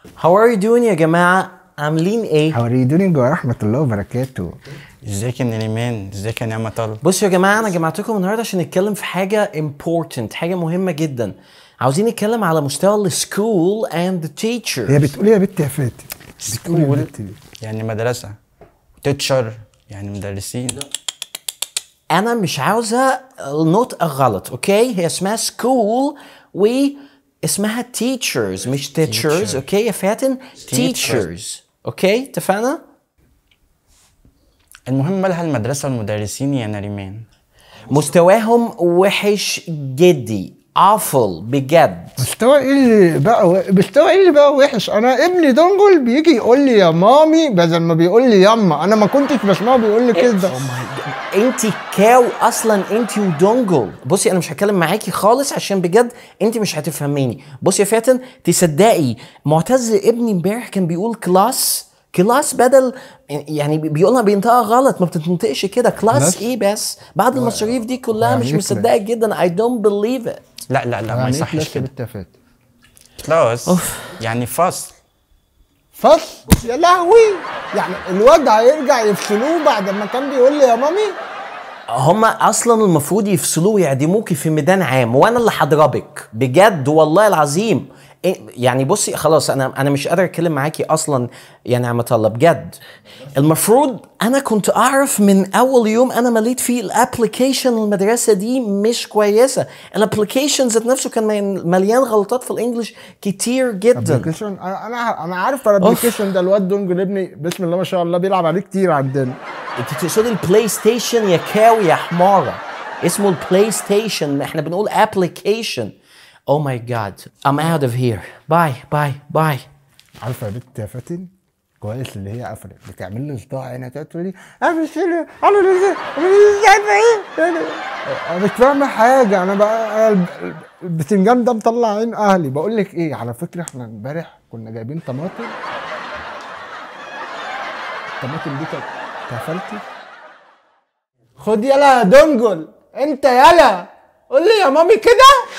How are you doing يا جماعة؟ عاملين ايه؟ How are you doing ورحمة الله وبركاته ازيك يا نريمان ازيك يا نعمة طلب بصوا يا جماعة أنا جمعتكم النهاردة عشان نتكلم في حاجة important حاجة مهمة جدا عاوزين نتكلم على مستوى السكول and the teacher هي بتقول إيه يا بنت يا فاتن بتقول إيه يا سكول بنت دي؟ يعني مدرسة تيتشر يعني مدرسين أنا مش عاوزة النطق غلط أوكي؟ هي اسمها سكول و اسمها teachers مش teachers Teacher. أوكي يا فاتن؟ teachers أوكي؟ اتفقنا؟ المهم مالها المدرسة والمدرسين يا نريمان مستواهم وحش جدي awful بجد مستوى ايه اللي بقى و... مستوى ايه اللي بقى وحش انا ابني دونجل بيجي يقول لي يا مامي بدل ما بيقول لي يما انا ما كنتش بسمعه بيقول لي كده انت كاو اصلا انت ودونجل بصي انا مش هتكلم معاكي خالص عشان بجد انت مش هتفهميني بصي يا فاتن تصدقي معتز ابني امبارح كان بيقول كلاس كلاس بدل يعني بيقولها بينطقها غلط ما بتنطقش كده كلاس كلاس؟ ايه بس بعد المصاريف دي كلها يعني مش إيه مصدقك جدا I don't believe it لا لا لا ما يعني ايه يصحش كلاس يا كده بنت يا فاتن كلاس يعني فصل فصل يا لهوي يعني الواد هيرجع يفصلوه بعد ما كان بيقول لي يا مامي هما اصلا المفروض يفصلوه يعدموكي في ميدان عام وانا اللي هضربك بجد والله العظيم إيه- يعني بصي خلاص انا انا مش قادر اتكلم معاكي اصلا يا نعمة الله بجد المفروض انا كنت اعرف من اول يوم انا مليت فيه الابلكيشن المدرسه دي مش كويسه الابلكيشن ذات نفسه كان مليان- مليان غلطات في الانجليش كتير جدا ابلكيشن انا انا انا عارف الابلكيشن ده الواد دونجل ابني بسم الله ما شاء الله بيلعب عليه كتير عندنا انت تقصدي البلاي ستيشن يا كاوي يا حماره اسمه البلاي ستيشن احنا بنقول ابلكيشن او ماي جاد I'm out of here باي باي باي عارفه يا بنت يا فاتن كويس اللي هي قفلت بتعمل لي صداع هنا تقعد تقول لي انا مش فاهم انا مش أنا مش عارفه ايه يعني انا مش فاهمه حاجه انا بقى أنا الب- البتنجان ده مطلع عين اهلي بقول لك ايه على فكره احنا امبارح كنا جايبين طماطم الطماطم دي كانت كفلتي خد يلا يا دونجل انت يلا قول لي يا مامي كده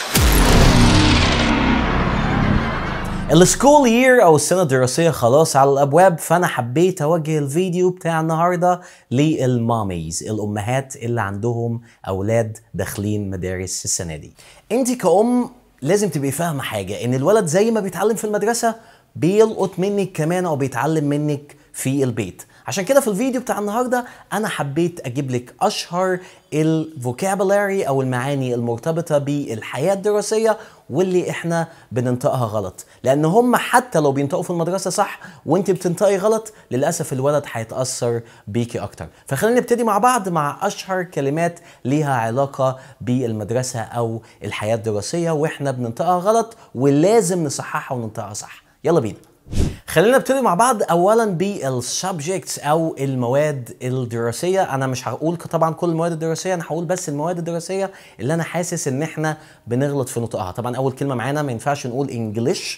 السكول يير او السنه الدراسيه خلاص على الابواب فانا حبيت اوجه الفيديو بتاع النهارده للماميز الامهات اللي عندهم اولاد داخلين مدارس السنه دي انت كأم لازم تبقي فاهمه حاجه ان الولد زي ما بيتعلم في المدرسه بيلقط منك كمان او بيتعلم منك في البيت عشان كده في الفيديو بتاع النهارده انا حبيت اجيب لك اشهر الفوكابولاري او المعاني المرتبطه بالحياه الدراسيه واللي احنا بننطقها غلط لان هم حتى لو بينطقوا في المدرسه صح وانت بتنطقي غلط للاسف الولد هيتاثر بيكي اكتر فخلينا نبتدي مع بعض مع اشهر كلمات ليها علاقه بالمدرسه او الحياه الدراسيه واحنا بننطقها غلط ولازم نصححها وننطقها صح يلا بينا خلينا نبتدي مع بعض اولا بالسبجكتس او المواد الدراسيه انا مش هقول طبعا كل المواد الدراسيه انا هقول بس المواد الدراسيه اللي انا حاسس ان احنا بنغلط في نطقها طبعا اول كلمه معانا ما ينفعش نقول انجلش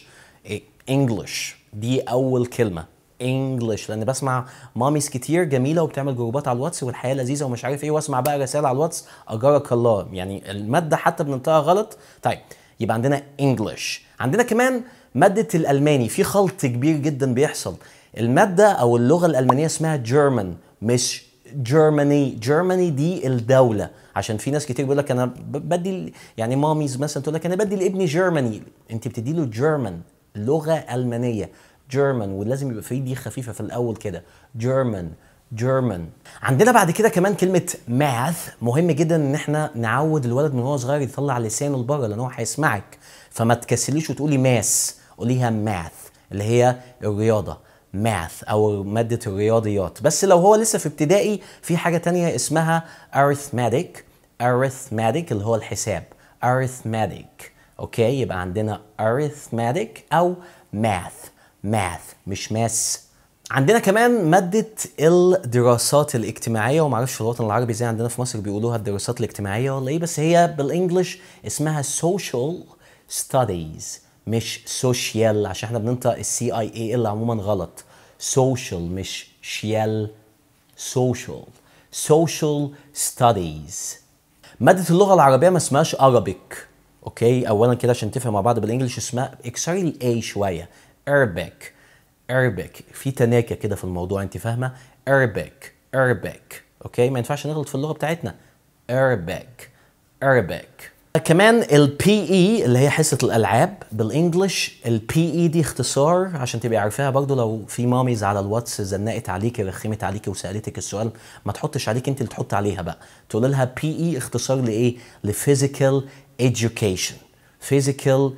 انجلش دي اول كلمه انجلش لان بسمع ماميز كتير جميله وبتعمل جروبات على الواتس والحياه لذيذه ومش عارف ايه واسمع بقى رسائل على الواتس اجرك الله يعني الماده حتى بننطقها غلط طيب يبقى عندنا انجلش عندنا كمان ماده الالماني في خلط كبير جدا بيحصل الماده او اللغه الالمانيه اسمها جيرمان مش جيرماني جيرماني دي الدوله عشان في ناس كتير بيقول لك انا ب- بدي ال- يعني ماميز مثلا تقول لك انا بدي لابني جيرماني انت بتدي له جيرمان لغه المانيه جيرمان ولازم يبقى في دي خفيفه في الاول كده جيرمان جيرمان عندنا بعد كده كمان كلمه ماث مهم جدا ان احنا نعود الولد من هو صغير يطلع لسانه لبره لان هو هيسمعك فما تكسليش وتقولي ماس قوليها ماث اللي هي الرياضه ماث او ماده الرياضيات بس لو هو لسه في ابتدائي في حاجه تانية اسمها arithmetic arithmetic اللي هو الحساب arithmetic اوكي يبقى عندنا arithmetic او math math مش ماس عندنا كمان مادة الدراسات الاجتماعية ومعرفش في الوطن العربي زي عندنا في مصر بيقولوها الدراسات الاجتماعية ولا ايه بس هي بالانجلش اسمها social studies مش social عشان احنا بننطق السي اي اي ال عموما غلط social مش شيال social social studies مادة اللغة العربية ما اسمهاش Arabic اوكي اولا كده عشان تفهم مع بعض بالانجلش اسمها اكسري الاي شوية Arabic Arabic في تناكة كده في الموضوع انت فاهمة Arabic Arabic اوكي ما ينفعش نغلط في اللغة بتاعتنا Arabic Arabic كمان ال PE اللي هي حصة الألعاب بالإنجلش ال PE دي اختصار عشان تبقي عارفاها برضو لو في ماميز على الواتس زنقت عليكي رخمت عليكي وسألتك السؤال ما تحطش عليك انت اللي تحط عليها بقى تقول لها PE اختصار لإيه؟ لفيزيكال education physical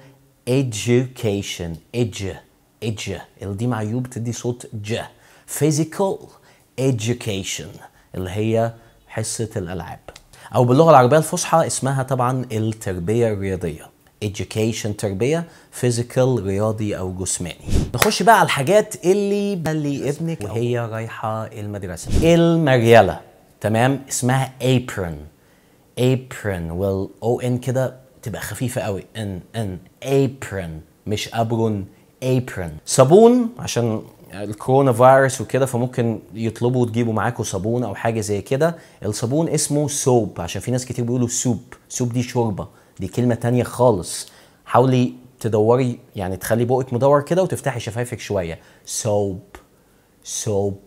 education إج إج دي معيوب تدي صوت ج physical education اللي هي حصة الألعاب أو باللغة العربية الفصحى اسمها طبعا التربية الرياضية education تربية physical رياضي أو جسماني نخش بقى على الحاجات اللي بلي ابنك وهي رايحة المدرسة المريالة تمام اسمها apron apron وال او ان كده تبقى خفيفة قوي ان ان apron مش ابرون apron صابون عشان الكورونا فيروس وكده فممكن يطلبوا وتجيبوا معاكم صابون او حاجه زي كده الصابون اسمه سوب عشان في ناس كتير بيقولوا سوب سوب دي شوربه دي كلمه تانية خالص حاولي تدوري يعني تخلي بقك مدور كده وتفتحي شفايفك شويه سوب سوب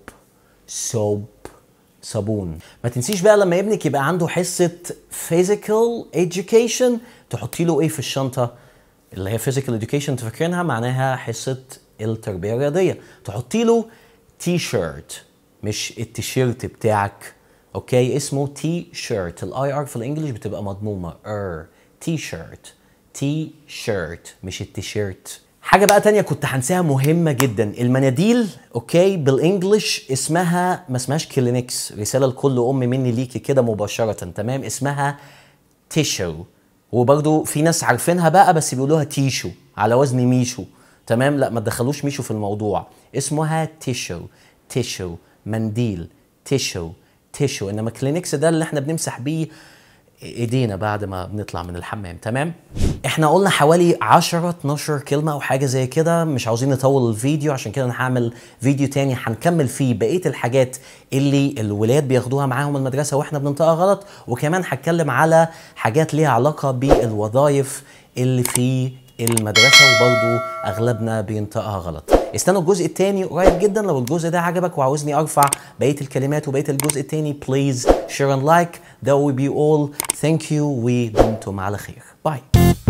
سوب صابون ما تنسيش بقى لما ابنك يبقى عنده حصه physical education تحطي له ايه في الشنطه اللي هي physical education انتوا فاكرينها معناها حصه التربيه الرياضيه تحطي له تي شيرت مش التيشيرت بتاعك اوكي اسمه تي شيرت الاي ار في الانجليش بتبقى مضمومه ار تي شيرت تي شيرت مش التيشيرت حاجه بقى تانية كنت هنساها مهمه جدا المناديل اوكي بالانجلش اسمها ما اسمهاش كلينكس رساله لكل ام مني ليكي كده مباشره تمام اسمها تيشو وبرضو في ناس عارفينها بقى بس بيقولوها تيشو على وزن ميشو تمام لا ما تدخلوش ميشو في الموضوع اسمها تيشو تيشو منديل تيشو تيشو انما كلينكس ده اللي احنا بنمسح بيه ايدينا بعد ما بنطلع من الحمام تمام احنا قلنا حوالي 10 12 كلمه او حاجه زي كده مش عاوزين نطول الفيديو عشان كده انا هعمل فيديو تاني هنكمل فيه بقيه الحاجات اللي الولاد بياخدوها معاهم المدرسه واحنا بننطقها غلط وكمان هتكلم على حاجات ليها علاقه بالوظائف اللي في المدرسه وبرضه اغلبنا بينطقها غلط استنوا الجزء الثاني قريب جدا لو الجزء ده عجبك وعاوزني ارفع بقيه الكلمات وبقيه الجزء الثاني بليز شير اند لايك that will be all thank you ودمتم على خير باي